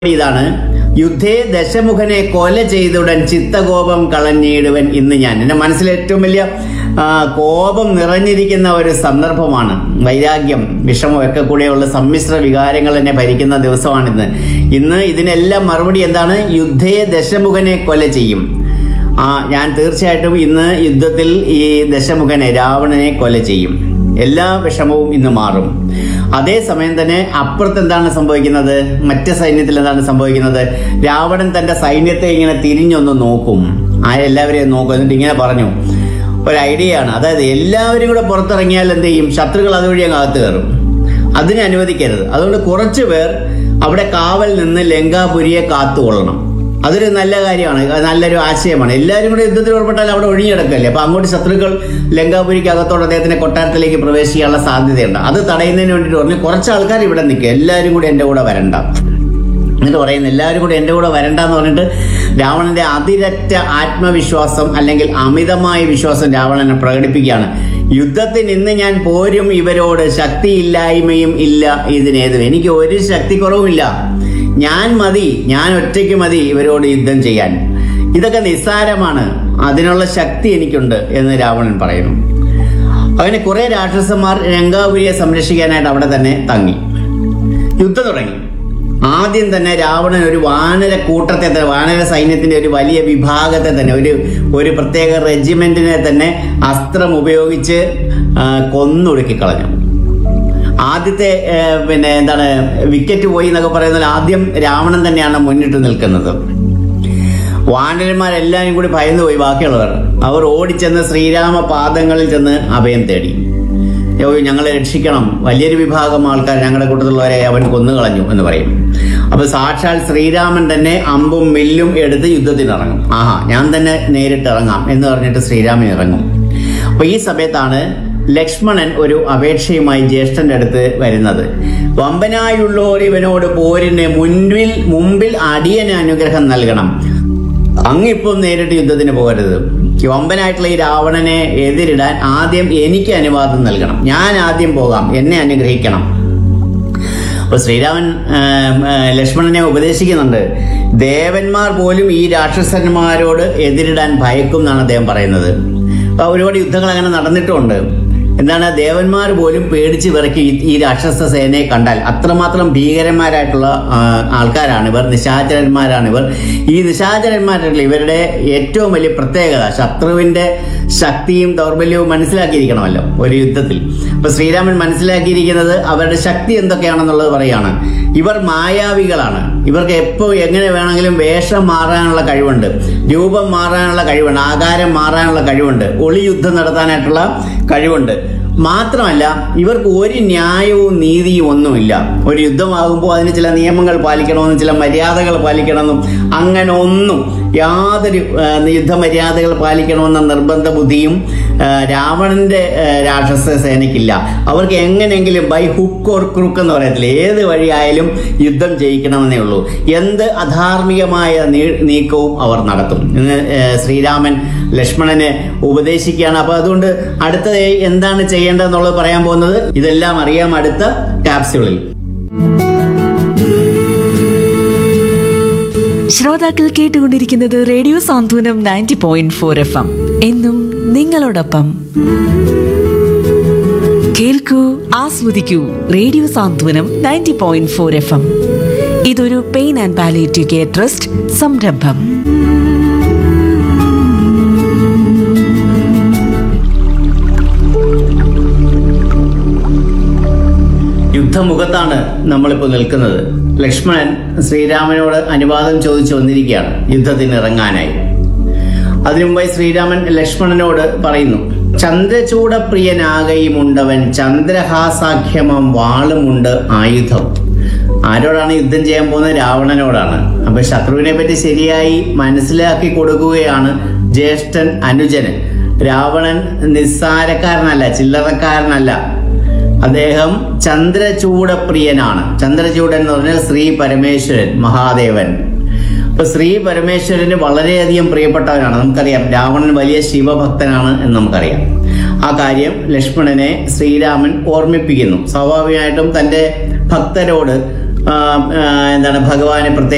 ഇതാണ് യുദ്ധേ ദശമുഖനെ കൊല ചെയ്തുടൻ ചിത്തകോപം കളഞ്ഞിടുവൻ ഇന്ന് ഞാൻ എന്റെ മനസ്സിൽ ഏറ്റവും വലിയ ആ, കോപം നിറഞ്ഞിരിക്കുന്ന ഒരു സന്ദർഭമാണ് വൈരാഗ്യം വിഷമം ഒക്കെ കൂടെയുള്ള സമ്മിശ്ര വികാരങ്ങൾ എന്നെ ഭരിക്കുന്ന ദിവസമാണിന്ന് ഇന്ന് ഇതിനെല്ലാം മറുപടി എന്താണ് യുദ്ധേ ദശമുഖനെ കൊല ചെയ്യും ആ ഞാൻ തീർച്ചയായിട്ടും ഇന്ന് യുദ്ധത്തിൽ ഈ ദശമുഖനെ രാവണനെ കൊല ചെയ്യും എല്ലാ വിഷമവും ഇന്ന് മാറും അതേസമയം തന്നെ അപ്പുറത്ത് എന്താണ് സംഭവിക്കുന്നത് മറ്റ് സൈന്യത്തിൽ എന്താണ് സംഭവിക്കുന്നത് രാവണൻ തന്റെ സൈന്യത്തെ ഇങ്ങനെ തിരിഞ്ഞൊന്ന് നോക്കും ആ എല്ലാവരെയും നോക്കും എന്നിട്ട് ഇങ്ങനെ പറഞ്ഞു ഒരു ഐഡിയ ആണ് അതായത് എല്ലാവരും കൂടെ പുറത്തിറങ്ങിയാൽ എന്ത് ചെയ്യും ശത്രുക്കൾ അതുവഴി അങ്ങ് അകത്ത് കയറും അതിനെ അനുവദിക്കരുത് അതുകൊണ്ട് കുറച്ചു പേർ അവിടെ കാവൽ നിന്ന് ലങ്കാപുരിയെ കാത്തുകൊള്ളണം അതൊരു നല്ല കാര്യമാണ് അത് നല്ലൊരു ആശയമാണ് എല്ലാവരും കൂടെ യുദ്ധത്തിൽ ഉൾപ്പെട്ടാൽ അവിടെ ഒഴിഞ്ഞിടക്കല്ലേ അപ്പൊ അങ്ങോട്ട് ശത്രുക്കൾ ലങ്കാപുരിക്ക് അകത്തോടെ അദ്ദേഹത്തിന്റെ കൊട്ടാരത്തിലേക്ക് പ്രവേശിക്കാനുള്ള സാധ്യതയുണ്ട് അത് തടയുന്നതിന് വേണ്ടിയിട്ട് പറഞ്ഞു കുറച്ച് ആൾക്കാർ ഇവിടെ നിൽക്കുക എല്ലാവരും കൂടി എന്റെ കൂടെ വരണ്ട എന്നിട്ട് പറയുന്നു എല്ലാവരും കൂടി എൻ്റെ കൂടെ വരണ്ടെന്ന് പറഞ്ഞിട്ട് രാവണന്റെ അതിരറ്റ ആത്മവിശ്വാസം അല്ലെങ്കിൽ അമിതമായ വിശ്വാസം രാവണനെ പ്രകടിപ്പിക്കുകയാണ് യുദ്ധത്തിന് ഇന്ന് ഞാൻ പോരും ഇവരോട് ശക്തിയില്ലായ്മയും ഇല്ല ഇതിനേതും എനിക്ക് ഒരു ശക്തി കുറവുമില്ല ഞാൻ മതി ഞാൻ ഒറ്റയ്ക്ക് മതി ഇവരോട് യുദ്ധം ചെയ്യാൻ ഇതൊക്കെ നിസ്സാരമാണ് അതിനുള്ള ശക്തി എനിക്കുണ്ട് എന്ന് രാവണൻ പറയുന്നു അങ്ങനെ കുറെ രാക്ഷസന്മാർ രംഗാപുരിയെ സംരക്ഷിക്കാനായിട്ട് അവിടെ തന്നെ തങ്ങി യുദ്ധം തുടങ്ങി ആദ്യം തന്നെ രാവണൻ ഒരു വാനര കൂട്ടത്തെ തന്നെ വാനര സൈന്യത്തിന്റെ ഒരു വലിയ വിഭാഗത്തെ തന്നെ ഒരു ഒരു പ്രത്യേക റെജിമെന്റിനെ തന്നെ അസ്ത്രം ഉപയോഗിച്ച് ആ, കൊന്നൊടുക്കി കളഞ്ഞു ആദ്യത്തെ ആ, പിന്നെ എന്താണ് വിക്കറ്റ് പോയി എന്നൊക്കെ പറയുന്നത് ആദ്യം രാവണൻ തന്നെയാണ് മുന്നിട്ട് നിൽക്കുന്നത് വാനരന്മാരെല്ലാവരും കൂടി ഭയന്നു പോയി ബാക്കിയുള്ളവർ അവർ ഓടിച്ചെന്ന് ശ്രീരാമ പാദങ്ങളിൽ ചെന്ന് അഭയം തേടി "അയ്യോ, ഞങ്ങളെ രക്ഷിക്കണം വലിയൊരു വിഭാഗം ആൾക്കാർ ഞങ്ങളുടെ കൂട്ടത്തിലുള്ളവരെ അവൻ കൊന്നുകളഞ്ഞു എന്ന് പറയും അപ്പൊ സാക്ഷാൽ ശ്രീരാമൻ തന്നെ അമ്പും മില്ലും എടുത്ത് യുദ്ധത്തിനിറങ്ങും ആഹാ ഞാൻ തന്നെ നേരിട്ട് ഇറങ്ങാം എന്ന് പറഞ്ഞിട്ട് ശ്രീരാമൻ ഇറങ്ങും അപ്പൊ ഈ സമയത്താണ് ലക്ഷ്മണൻ ഒരു അപേക്ഷയുമായി ജ്യേഷ്ഠന്റെ അടുത്ത് വരുന്നത് വമ്പനായുള്ളോർ ഇവനോട് പോരിന് മുൻപിൽ മുമ്പിൽ അടിയന് അനുഗ്രഹം നൽകണം അങ്ങിപ്പം നേരിട്ട് യുദ്ധത്തിന് പോകരുത് വമ്പനായിട്ടുള്ള ഈ രാവണനെ എതിരിടാൻ ആദ്യം എനിക്ക് അനുവാദം നൽകണം ഞാൻ ആദ്യം പോകാം എന്നെ അനുഗ്രഹിക്കണം അപ്പൊ ശ്രീരാമൻ ആം, ആ, ലക്ഷ്മണനെ ഉപദേശിക്കുന്നുണ്ട് ദേവന്മാർ പോലും ഈ രാക്ഷസന്മാരോട് എതിരിടാൻ ഭയക്കും എന്നാണ് അദ്ദേഹം പറയുന്നത് അപ്പൊ ഒരുപാട് യുദ്ധങ്ങൾ അങ്ങനെ നടന്നിട്ടുമുണ്ട് എന്താണ് ദേവന്മാർ പോലും പേടിച്ച് വിറക്കി ഈ- ഈ രാക്ഷസ സേനയെ കണ്ടാൽ അത്രമാത്രം ഭീകരന്മാരായിട്ടുള്ള ആ, ആൾക്കാരാണ് ഇവർ നിശാചരന്മാരാണ് ഇവർ ഈ നിശാചരന്മാരായിട്ടുള്ള ഇവരുടെ ഏറ്റവും വലിയ പ്രത്യേകത ശത്രുവിന്റെ ശക്തിയും ദൗർബല്യവും മനസ്സിലാക്കിയിരിക്കണമല്ലോ ഒരു യുദ്ധത്തിൽ അപ്പൊ ശ്രീരാമൻ മനസ്സിലാക്കിയിരിക്കുന്നത് അവരുടെ ശക്തി എന്തൊക്കെയാണെന്നുള്ളത് പറയാണ് ഇവർ മായാവികളാണ് ഇവർക്ക് എപ്പോൾ എങ്ങനെ വേണമെങ്കിലും വേഷം മാറാനുള്ള കഴിവുണ്ട് രൂപം മാറാനുള്ള കഴിവുണ്ട് ആകാരം മാറാനുള്ള കഴിവുണ്ട് ഒളി യുദ്ധം നടത്താനായിട്ടുള്ള കഴിവുണ്ട് മാത്രമല്ല ഇവർക്ക് ഒരു ന്യായവും നീതിയും ഒന്നുമില്ല ഒരു യുദ്ധമാകുമ്പോൾ അതിന് ചില നിയമങ്ങൾ പാലിക്കണമെന്നും ചില മര്യാദകൾ പാലിക്കണമെന്നും അങ്ങനെ ഒന്നും യാതൊരു ആ, യുദ്ധമര്യാദകൾ പാലിക്കണമെന്ന നിർബന്ധ ബുദ്ധിയും ആ, രാവണന്റെ ആ, രാക്ഷസ സേനയ്ക്കില്ല അവർക്ക് എങ്ങനെയെങ്കിലും ബൈ ഹുക്ക് ഓർ ക്രുക്ക് എന്ന് പറയത്തില്ല ഏത് വഴിയായാലും യുദ്ധം ജയിക്കണമെന്നേ ഉള്ളൂ എന്ത് അധാർമികമായ നീ- നീക്കവും അവർ നടത്തും ഇന്ന് ആ, ശ്രീരാമൻ ലക്ഷ്മണനെ ഉപദേശിക്കുകയാണ് അപ്പൊ അതുകൊണ്ട് അടുത്ത എന്താണ് ചെയ്യേണ്ടതെന്നുള്ളത് പറയാൻ പോകുന്നത് ഇതെല്ലാം അറിയാം അടുത്ത ക്യാപ്സ്യൂളിൽ ശ്രോതാക്കൾ കേട്ടുകൊണ്ടിരിക്കുന്നത് radio Santhwanam ninety point four F M എന്നും നിങ്ങളോടൊപ്പം കേൾക്കൂ ആസ്വദിക്കൂ radio Santhwanam ninety point four F M ഇതൊരു pain and palliative care trust സംരംഭം യുദ്ധമുഖത്താണ് നമ്മളിപ്പോൾ നിൽക്കുന്നത് ലക്ഷ്മണൻ ശ്രീരാമനോട് അനുവാദം ചോദിച്ചു വന്നിരിക്കുകയാണ് യുദ്ധത്തിന് ഇറങ്ങാനായി അതിനു മുമ്പായി ശ്രീരാമൻ ലക്ഷ്മണനോട് പറയുന്നു ചന്ദ്രചൂടപ്രിയനാകയുമുണ്ടവൻ ചന്ദ്രഹാസാഖ്യമം വാളുമുണ്ട് ആയുധം ആരോടാണ് യുദ്ധം ചെയ്യാൻ പോകുന്നത് രാവണനോടാണ് അപ്പൊ ശത്രുവിനെ പറ്റി ശരിയായി മനസ്സിലാക്കി കൊടുക്കുകയാണ് ജ്യേഷ്ഠൻ അനുജന് രാവണൻ നിസ്സാരക്കാരനല്ല ചില്ലറക്കാരനല്ല അദ്ദേഹം ചന്ദ്രചൂടപ്രിയനാണ് ചന്ദ്രചൂടൻ എന്ന് പറഞ്ഞാൽ ശ്രീ പരമേശ്വരൻ മഹാദേവൻ അപ്പൊ ശ്രീ പരമേശ്വരന് വളരെയധികം പ്രിയപ്പെട്ടവനാണ് നമുക്കറിയാം രാവണൻ വലിയ ശിവഭക്തനാണ് എന്ന് നമുക്കറിയാം ആ കാര്യം ലക്ഷ്മണനെ ശ്രീരാമൻ ഓർമ്മിപ്പിക്കുന്നു സ്വാഭാവികമായിട്ടും തന്റെ ഭക്തരോട് ആ, ആ, എന്താണ് ഭഗവാനെ പ്രത്യേക